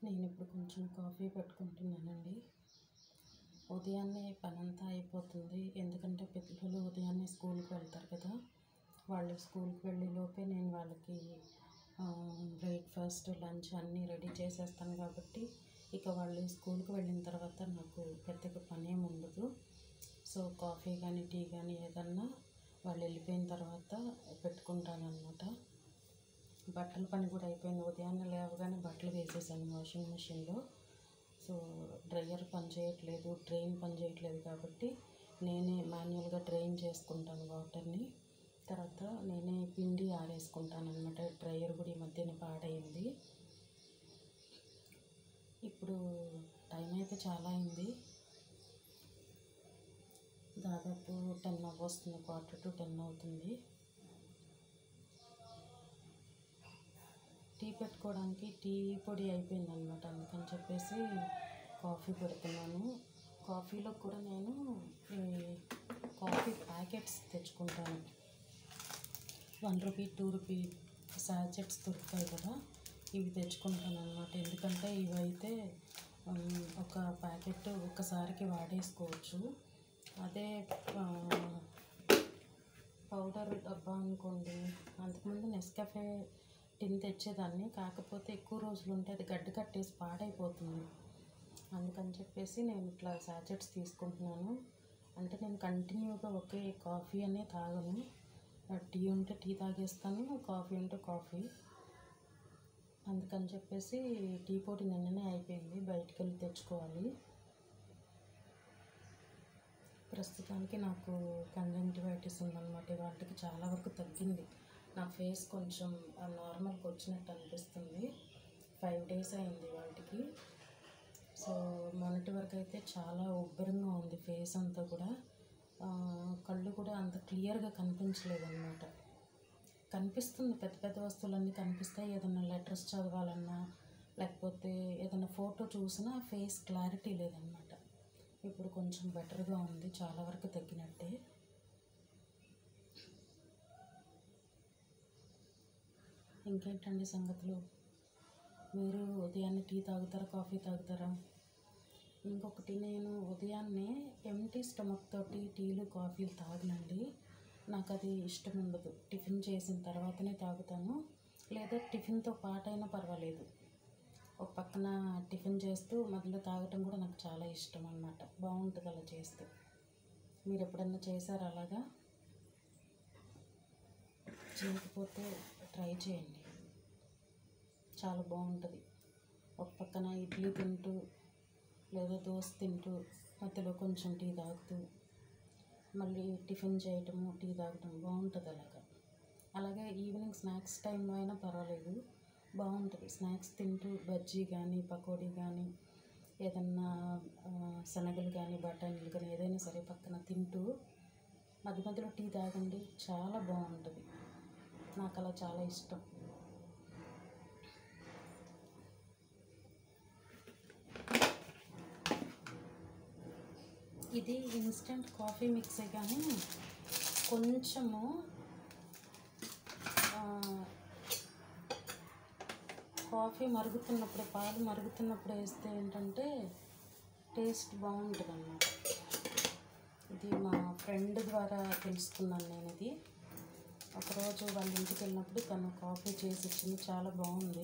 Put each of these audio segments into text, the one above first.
నేను ఇప్పుడు కొంచెం కాఫీ పెట్టుకుంటున్నానండి ఉదయాన్నే పనంతా అయిపోతుంది ఎందుకంటే పిల్లలు ఉదయాన్నే స్కూల్కి వెళ్తారు కదా వాళ్ళు స్కూల్కి వెళ్ళే లోపే నేను వాళ్ళకి బ్రేక్ఫాస్ట్ లంచ్ అన్నీ రెడీ చేసేస్తాను కాబట్టి ఇక వాళ్ళు స్కూల్కి వెళ్ళిన తర్వాత నాకు పెద్దగా పని ఏమి ఉండదు సో కాఫీ కానీ టీ కానీ ఏదన్నా వాళ్ళు వెళ్ళిపోయిన తర్వాత పెట్టుకుంటాను అనమాట బట్టల పని కూడా అయిపోయింది ఉదయాన్నే లేవగానే బట్టలు వేసేసాను వాషింగ్ మిషన్లో సో డ్రయర్ పని చేయట్లేదు డ్రైన్ పని చేయట్లేదు కాబట్టి నేనే మాన్యువల్గా డ్రైన్ చేసుకుంటాను వాటర్ని తర్వాత నేనే పిండి ఆరేసుకుంటాను అనమాట డ్రయర్ కూడా ఈ మధ్యన పాడైంది ఇప్పుడు టైం అయితే చాలా అయింది దాదాపు టెన్ వస్తుంది క్వార్టర్ టు టెన్ అవుతుంది టీ పెట్టుకోవడానికి టీ పొడి అయిపోయింది అనమాట అందుకని చెప్పేసి కాఫీ పెడుతున్నాను కాఫీలో కూడా నేను ఈ కాఫీ ప్యాకెట్స్ తెచ్చుకుంటాను one rupee two rupee sachets దొరుకుతాయి కదా ఇవి తెచ్చుకుంటాను అనమాట ఎందుకంటే ఇవైతే ఉమ్, ఒక ప్యాకెట్ ఒక్కసారికి వాడేసుకోవచ్చు అదే ఆ, పౌడర్ డబ్బా అనుకోండి అంతకుముందు నెస్కాఫే టిన్ తెచ్చేదాన్ని కాకపోతే ఎక్కువ రోజులు ఉంటే అది గడ్డ కట్టేసి పాడైపోతుంది అందుకని చెప్పేసి నేను ఇట్లా సాచెట్స్ తీసుకుంటున్నాను అంటే నేను కంటిన్యూగా ఒకే కాఫీ అనే తాగను టీ ఉంటే టీ తాగేస్తాను కాఫీ ఉంటే కాఫీ అందుకని చెప్పేసి టీ పొడి నిన్ననే అయిపోయింది బయటికి వెళ్ళి తెచ్చుకోవాలి ప్రస్తుతానికి నాకు కంజంక్టివైటిస్ ఉందన్నమాట వాటికి చాలా వరకు తగ్గింది నా ఫేస్ కొంచెం నార్మల్కి వచ్చినట్టు అనిపిస్తుంది ఫైవ్ డేస్ అయింది వాటికి సో మొన్నటి వరకు అయితే చాలా ఉబ్బరంగా ఉంది ఫేస్ అంతా కూడా ఆ, కళ్ళు కూడా అంత క్లియర్గా కనిపించలేదు అనమాట కనిపిస్తుంది పెద్ద పెద్ద వస్తువులన్నీ కనిపిస్తాయి ఏదైనా లెటర్స్ చదవాలన్నా లేకపోతే ఏదైనా ఫోటో చూసినా ఫేస్ క్లారిటీ లేదనమాట ఇప్పుడు కొంచెం బెటర్గా ఉంది చాలా వరకు తగ్గినట్టే ఇంకేంటండి సంగతులు మీరు ఉదయాన్నే టీ తాగుతారా కాఫీ తాగుతారా ఇంకొకటి నేను ఉదయాన్నే ఎంటీ స్టమక్ తోటి టీలు కాఫీలు తాగనండి నాకు అది ఇష్టం ఉండదు టిఫిన్ చేసిన తర్వాతనే తాగుతాను లేదా టిఫిన్తో పాటైనా పర్వాలేదు ఒక పక్కన టిఫిన్ చేస్తూ మధ్యలో తాగటం కూడా నాకు చాలా ఇష్టం అన్నమాట బాగుంటుంది అలా చేస్తే మీరు ఎప్పుడన్నా చేశారా అలాగా చేయకపోతే ట్రై చేయండి చాలా బాగుంటుంది ఒక పక్కన ఇడ్లీ తింటూ లేదా దోశ తింటూ మధ్యలో కొంచెం టీ తాగుతూ మళ్ళీ టిఫిన్ చేయటము టీ తాగటం బాగుంటుంది అలాగా అలాగే ఈవినింగ్ స్నాక్స్ టైంలో అయినా పర్వాలేదు బాగుంటుంది స్నాక్స్ తింటూ బజ్జీ కానీ పకోడీ కానీ ఏదన్నా ఆ, శనగలు కానీ బఠానీలు కానీ ఏదైనా సరే పక్కన తింటూ మధ్య మధ్యలో టీ తాగండి చాలా బాగుంటుంది నాకు అలా చాలా ఇష్టం ఇది ఇన్స్టెంట్ కాఫీ మిక్సే కానీ కొంచెము ఆ, కాఫీ మరుగుతున్నప్పుడు పాలు మరుగుతున్నప్పుడు వేస్తే ఏంటంటే టేస్ట్ బాగుంటుంది అన్నమాట ఇది మా ఫ్రెండ్ ద్వారా తెలుసుకున్నాను నేను ఇది ఒకరోజు వాళ్ళ ఇంటికి వెళ్ళినప్పుడు తను కాఫీ చేసి ఇచ్చింది చాలా బాగుంది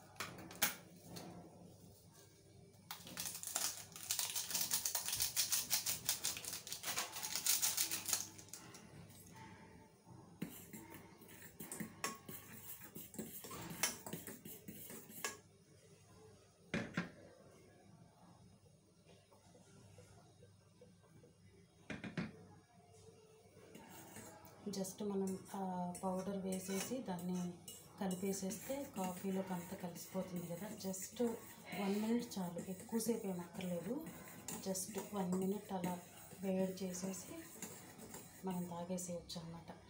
జస్ట్ మనం ఆ పౌడర్ వేసేసి దాన్ని కలిపేసేస్తే కాఫీలోకి అంతా కలిసిపోతుంది కదా జస్ట్ వన్ మినిట్ చాలు ఎక్కువసేపు ఏం అక్కర్లేదు జస్ట్ వన్ మినిట్ అలా వేడి చేసేసి మనం తాగేసేయచ్చు అన్నమాట